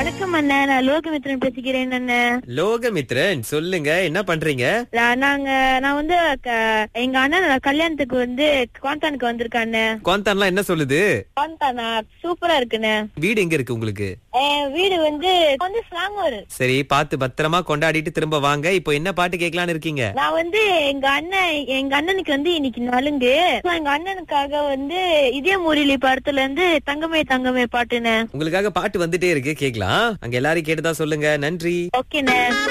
வணக்கம் அண்ணன் நான் லோகமித்ரன் பேசிக்கிறேன் அண்ணன் லோகமித்ரன் சொல்லுங்க என்ன பண்றீங்க நான் நாங்க நான் வந்து க- எங்க அண்ணன் கல்யாணத்துக்கு வந்து குவாந்தானுக்கு வந்திருக்கேன் அண்ணன் குவாந்தான்லாம் என்ன சொல்லுது குவாந்தானா சூப்பரா இருக்குண்ணே வீடு எங்க இருக்கு உங்களுக்கு என் வீடு வந்து வந்து ஸ்லாங்கூர் சரி பார்த்து பத்திரமா கொண்டாடிட்டு திரும்ப வாங்க இப்போ என்ன பாட்டு கேட்கலான்னு இருக்கீங்க நான் வந்து எங்க அண்ணன் எங்க அண்ணனுக்கு வந்து இன்னைக்கு நலுங்கு So, எங்க அண்ணனுக்காக வந்து இதே முரளி படத்துல இருந்து தங்கமே தங்கமே பாட்டுன்னு உங்களுக்காக பாட்டு வந்துட்டே இருக்கு கேக்கலாம் அங்க எல்லாரும் கேட்டுதான் சொல்லுங்க நன்றி ஓகேண்ணே